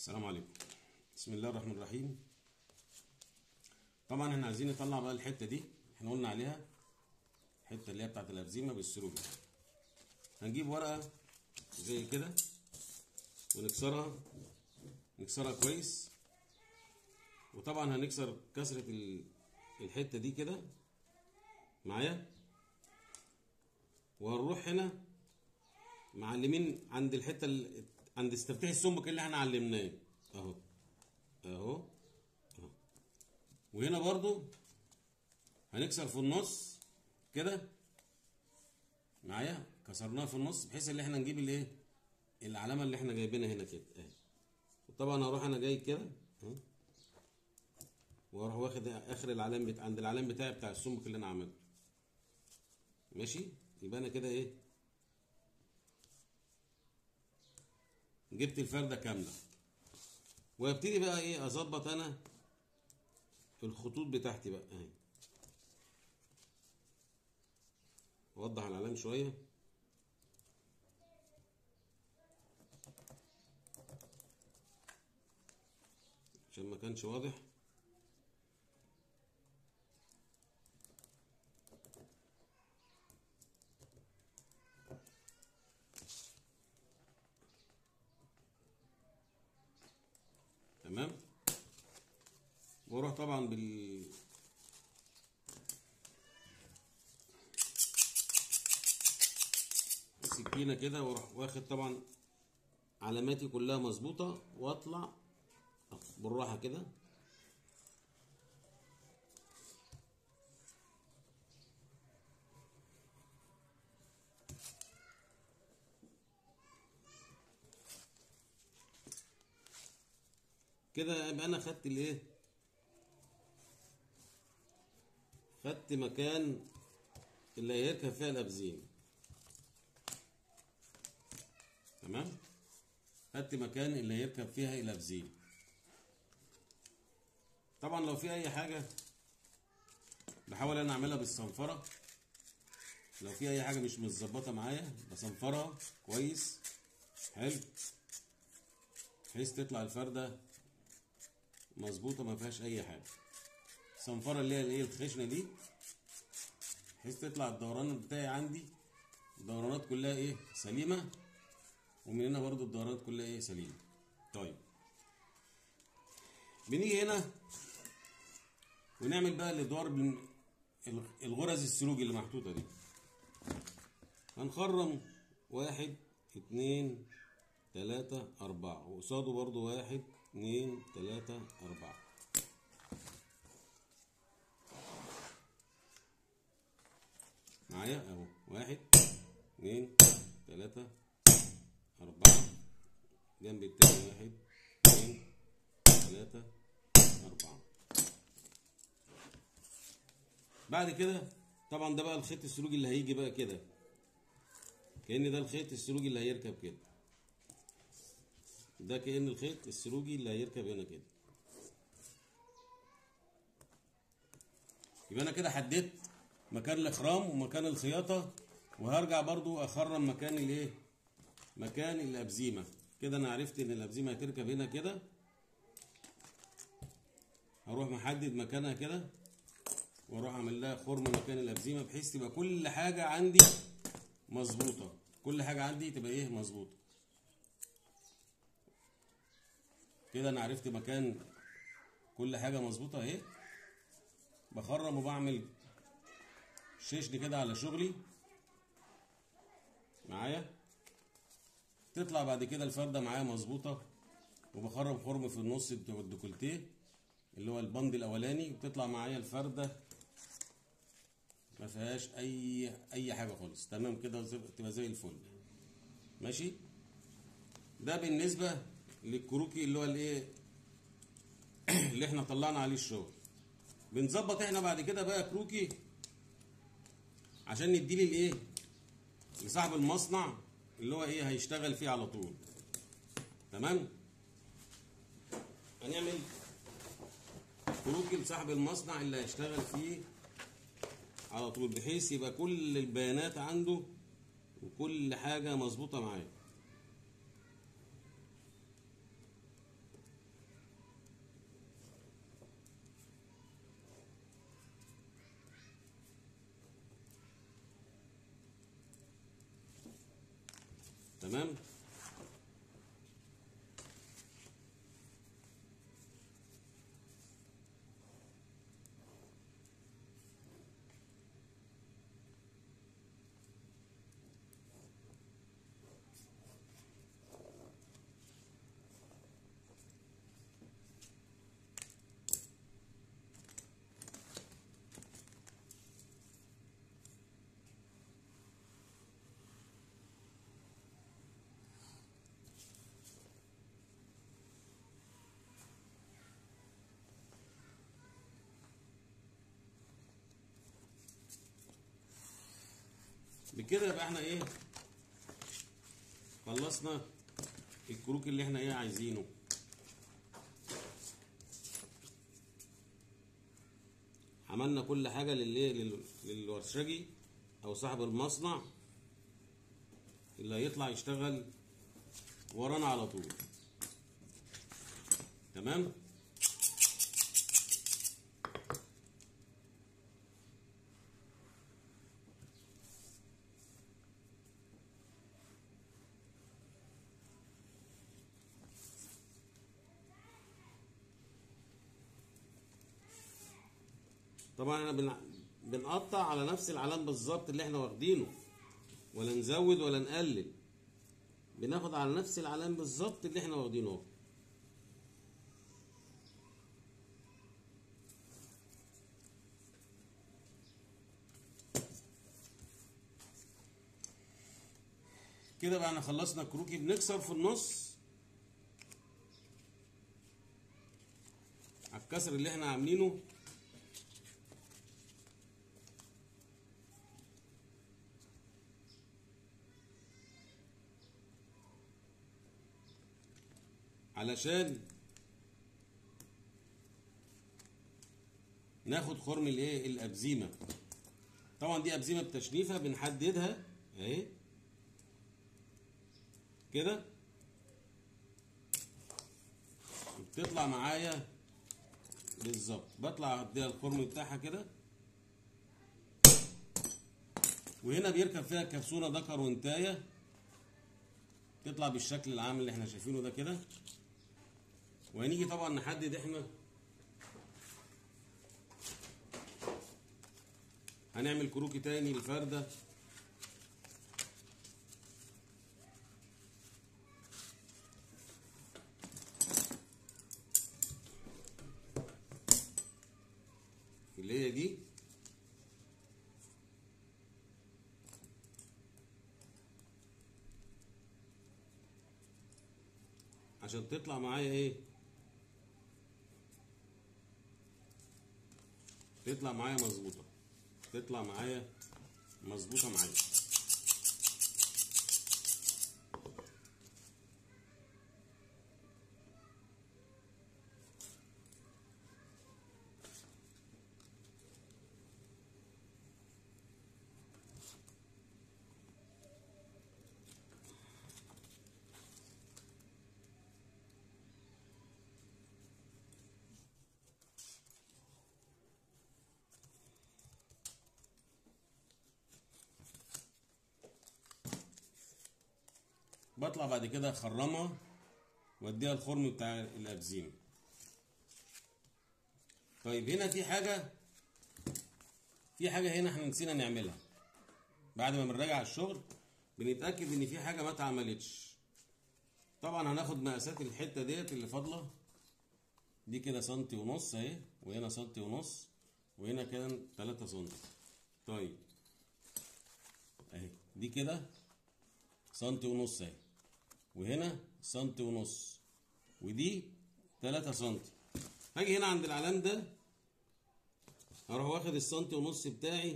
السلام عليكم بسم الله الرحمن الرحيم طبعا احنا عايزين نطلع بقى الحته دي احنا قلنا عليها الحته اللي هي بتاعت الابزيمه بالسروج هنجيب ورقه زي كده ونكسرها نكسرها كويس وطبعا هنكسر كسره ال- الحته دي كده معايا وهنروح هنا معلمين عند الحته ال- عند استفتاح السمك اللي احنا علمناه اهو اهو اهو وهنا برضو هنكسر في النص كده معايا كسرناها في النص بحيث ان احنا نجيب الايه العلامه اللي احنا جايبينها هنا كده اهي وطبعا هروح انا جاي كده اهو واروح واخد اخر العلام بتاع عند العلام بتاعي بتاع السمك اللي انا عملته ماشي يبقى انا كده ايه جبت الفردة كاملة وابتدي بقى ايه اظبط انا الخطوط بتاعتي بقى اهي اوضح العلام شوية عشان ما كانش واضح تمام واروح طبعا بال السكينة كده واروح واخد طبعا علاماتي كلها مظبوطة واطلع بالراحة كده كده يبقى انا خدت الايه خدت مكان اللي هيركب فيها الابزين تمام خدت مكان اللي هيركب فيها الابزين طبعا لو في اي حاجه بحاول انا اعملها بالصنفره لو في اي حاجه مش متظبطه معايا بصنفرها كويس حلو بحيث تطلع الفرده مظبوطه ما فيهاش اي حاجه الصنفره اللي هي الايه الخشنه دي بحيث تطلع الدوران بتاعي عندي الدورانات كلها ايه سليمه ومن هنا برضو الدورانات كلها ايه سليمه طيب بنيجي هنا ونعمل بقى الادوار بن- الغرز السلوج اللي محطوطه دي هنخرم واحد اتنين تلاتة أربعة وقصاده برضو واحد اتنين تلاتة أربعة معايا أهو واحد اتنين تلاتة أربعة جنب التاني واحد اتنين تلاتة أربعة بعد كده طبعا ده بقى الخيط السلوجي اللي هيجي بقى كده كأن ده الخيط السلوجي اللي هيركب كده ده كأن الخيط السروجي اللي هيركب هنا كده يبقى انا كده حددت مكان الاخرام ومكان الخياطة وهرجع برضو اخرم مكان الايه مكان الابزيمة كده انا عرفت ان الابزيمة هتركب هنا كده هروح محدد مكانها كده واروح اعمل لها خرم مكان الابزيمة بحيث تبقى كل حاجة عندي مظبوطة كل حاجة عندي تبقى ايه مظبوطة كده انا عرفت مكان كل حاجه مظبوطه اهي بخرم وبعمل شيشني كده على شغلي معايا تطلع بعد كده الفرده معايا مظبوطه وبخرم خرم في النص بتوع الديكولتيه اللي هو البند الاولاني وتطلع معايا الفرده ما فيهاش اي اي حاجه خالص تمام كده زي- تبقى زي الفل ماشي ده بالنسبه للكروكي اللي هو الايه اللي احنا طلعنا عليه الشغل بنظبط احنا بعد كده بقى كروكي عشان نديه الايه لصاحب المصنع اللي هو ايه هيشتغل فيه على طول تمام هنعمل كروكي لصاحب المصنع اللي هيشتغل فيه على طول بحيث يبقى كل البيانات عنده وكل حاجة مظبوطة معاه تمام بكده يبقى احنا ايه خلصنا الكروك اللي احنا ايه عايزينه عملنا كل حاجة للايه لل- للورشجي او صاحب المصنع اللي هيطلع يشتغل ورانا على طول تمام طبعا احنا بن... بنقطع على نفس العلام بالظبط اللي احنا واخدينه ولا نزود ولا نقلل بناخد على نفس العلام بالظبط اللي احنا واخدينه اهو كده بقى احنا خلصنا الكروكي بنكسر في النص على الكسر اللي احنا عاملينه علشان ناخد خرم الايه الابزيمه طبعا دي ابزيمه بتشريفه بنحددها اهي كده بتطلع معايا بالظبط بطلع اديها الخرم بتاعها كده وهنا بيركب فيها كبسوله ذكر وانتايه تطلع بالشكل العام اللي احنا شايفينه ده كده وهنيجي طبعا نحدد احنا هنعمل كروكي تاني للفردة اللي هي دي عشان تطلع معايا ايه تطلع معايا مظبوطه تطلع معايا مظبوطه معايا بطلع بعد كده اخرمها واديها الخرم بتاع الابزيم طيب هنا في حاجه في حاجه هنا احنا نسينا نعملها بعد ما بنراجع الشغل بنتاكد ان في حاجه ما اتعملتش طبعا هناخد مقاسات الحته ديت اللي فاضله دي كده سنتي ونص اهي وهنا سنتي ونص وهنا كده 3 سنتي طيب اهي دي كده سنتي ونص اهي وهنا سنتي ونص ودي 3 سنتي هاجي هنا عند العلام ده هروح واخد السنتي ونص بتاعي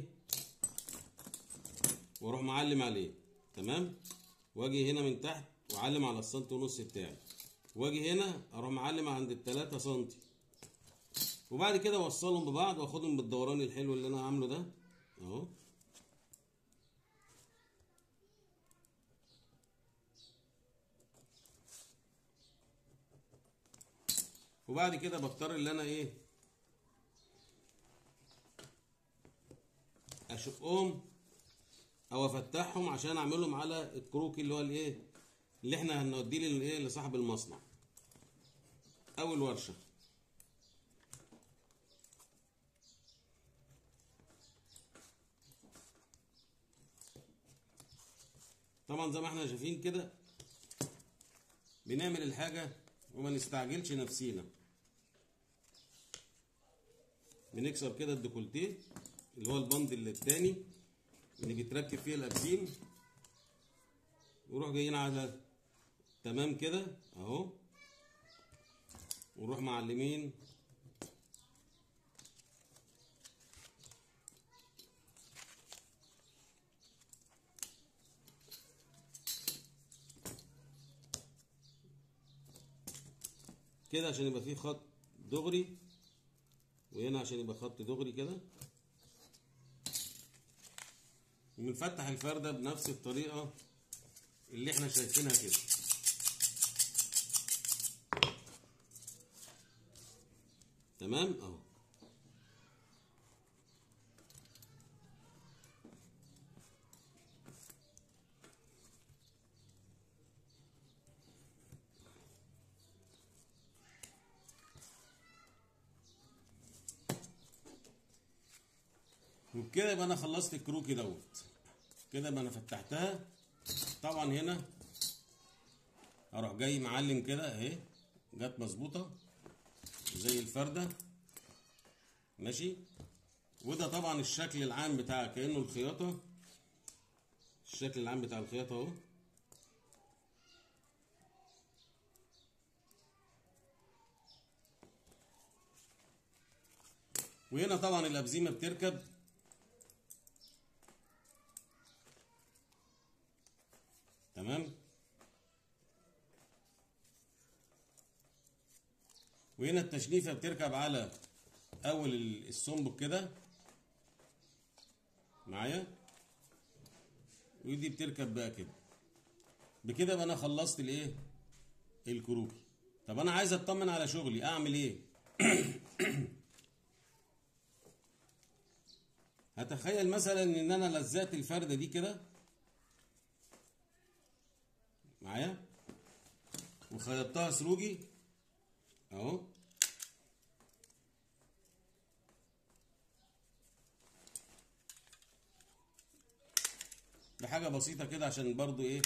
واروح معلم عليه تمام واجي هنا من تحت واعلم على السنتي ونص بتاعي واجي هنا اروح معلم عند التلاتة سنتي وبعد كده اوصلهم ببعض واخدهم بالدوران الحلو اللي انا عامله ده اهو وبعد كده بضطر اللي انا ايه اشقهم او افتحهم عشان اعملهم على الكروكي اللي هو الايه اللي احنا هنوديه للايه لصاحب المصنع او الورشه طبعا زي ما احنا شايفين كده بنعمل الحاجه وما نستعجلش نفسينا بنكسر كده الديكولتيه اللي هو البندل التاني اللي بيتركب فيه الابسيم ونروح جايين على تمام كده اهو ونروح معلمين كده عشان يبقى فيه خط دغري وهنا عشان يبقى خط دغري كده وبنفتح الفردة بنفس الطريقة اللي احنا شايفينها كده تمام اهو وبكده يبقى انا خلصت الكروكي دوت كده يبقى انا فتحتها طبعا هنا اروح جاي معلم كده اهي جت مظبوطه زي الفرده ماشي وده طبعا الشكل العام بتاع كانه الخياطه الشكل العام بتاع الخياطه اهو وهنا طبعا الابزيمه بتركب تمام وهنا التشنيفه بتركب على اول السنبك كده معايا ودي بتركب بقى كده بكده بقى انا خلصت الايه الكروكي طب انا عايز اطمن على شغلي اعمل ايه هتخيل مثلا ان انا لزقت الفرده دي كده معايا وخيطتها سروجي اهو بحاجة بسيطة كده عشان برضو ايه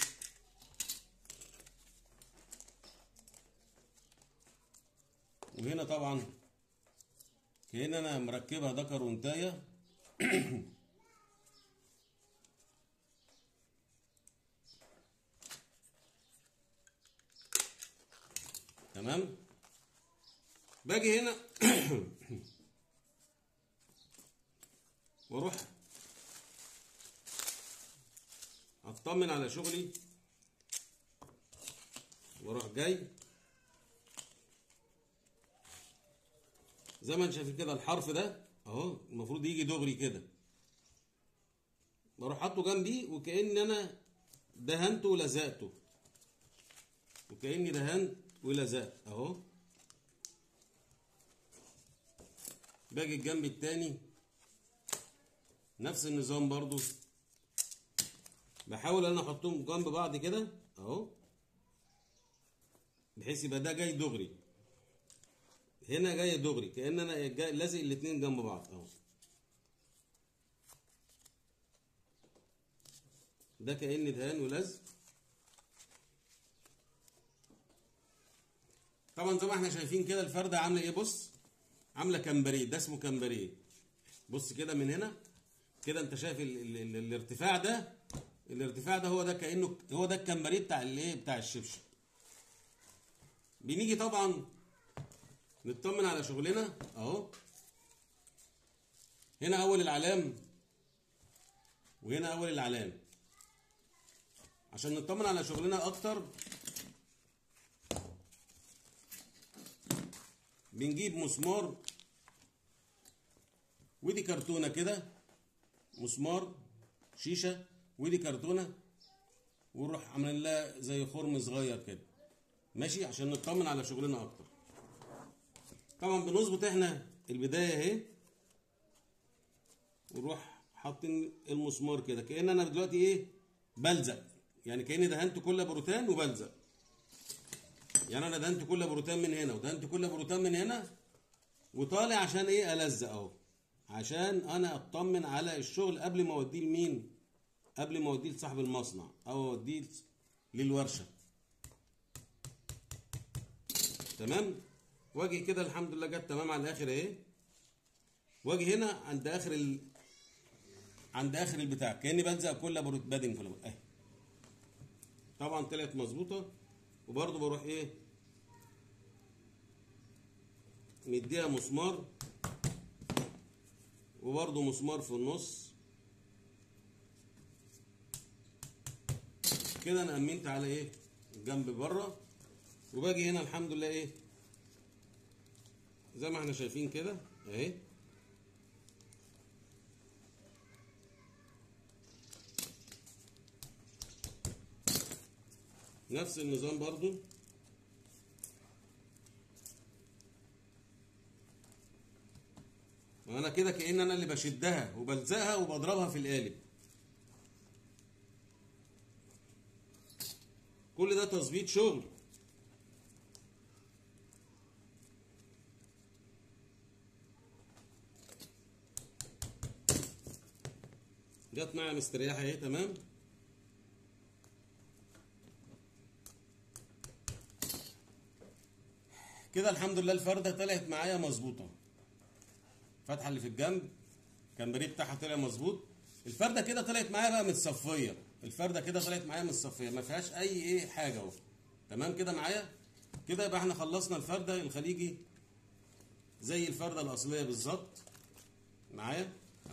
وهنا طبعا كأن انا مركبها ذكر وانتايه تمام باجي هنا واروح اطمن على شغلي واروح جاي زي ما انت شايفين كده الحرف ده اهو المفروض يجي دغري كده بروح حاطه جنبي وكأن انا دهنته ولزقته وكأني دهنت ولزقت اهو باجي الجنب التاني نفس النظام برضو بحاول انا احطهم جنب بعض كده اهو بحيث يبقى ده جاي دغري هنا جاي دغري كأن انا جاي لازق الاتنين جنب بعض اهو ده كأن دهان ولزق طبعا زي ما احنا شايفين كده الفرده عامله ايه بص عامله كمبريه ده اسمه كمبريه بص كده من هنا كده انت شايف ال ال ال الارتفاع ده الارتفاع ده هو ده كانه هو ده الكمبريه بتاع الايه بتاع الشبشب بنيجي طبعا نطمن على شغلنا اهو هنا اول العلام وهنا اول العلام عشان نطمن على شغلنا اكتر بنجيب مسمار ودي كرتونه كده مسمار شيشه ودي كرتونه ونروح عاملين لها زي خرم صغير كده ماشي عشان نطمن على شغلنا اكتر طبعا بنظبط احنا البدايه اهي ونروح حاطين المسمار كده كأن انا دلوقتي ايه بلزق يعني كاني دهنت كل بروتان وبلزق يعني انا دهنت كل بروتان من هنا ودهنت كل بروتان من هنا وطالع عشان ايه الزق اهو عشان انا اطمن على الشغل قبل ما اوديه لمين قبل ما اوديه لصاحب المصنع او اوديه للورشه تمام واجي كده الحمد لله جت تمام على الاخر اهي واجي هنا عند اخر ال... عند اخر البتاع كاني بلزق كل بروت بادنج في اهي طبعا طلعت مظبوطه وبرضه بروح ايه مديها مسمار وبرضه مسمار في النص كده انا امنت على ايه الجنب بره وباجي هنا الحمد لله ايه زي ما احنا شايفين كده اهي نفس النظام برضو وانا كده كأن انا اللي بشدها وبلزقها وبضربها في القالب كل ده تظبيط شغل جت معايا مستريحه اهي تمام كده الحمد لله الفرده طلعت معايا مظبوطه الفتحه اللي في الجنب كان بريد بتاعها طلع مظبوط الفرده كده طلعت معايا بقى متصفيه الفرده كده طلعت معايا متصفيه ما فيهاش اي ايه حاجه اهو تمام كده معايا كده يبقى احنا خلصنا الفرده الخليجي زي الفرده الاصليه بالظبط معايا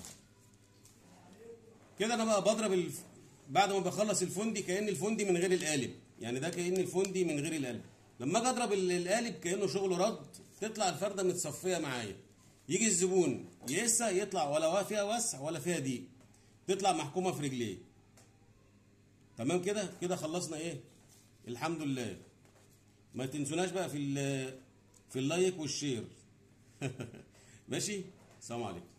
كده انا بقى بضرب الف... بعد ما بخلص الفندي كان الفندي من غير القالب يعني ده كان الفندي من غير القالب لما اجي اضرب ال- القالب كانه شغل رد تطلع الفرده متصفيه معايا يجي الزبون يقيسها يطلع ولا فيها وسع ولا فيها ضيق تطلع محكومه في رجليه تمام كده كده خلصنا ايه الحمد لله ما تنسوناش بقى في ال- في اللايك والشير ماشي السلام عليكم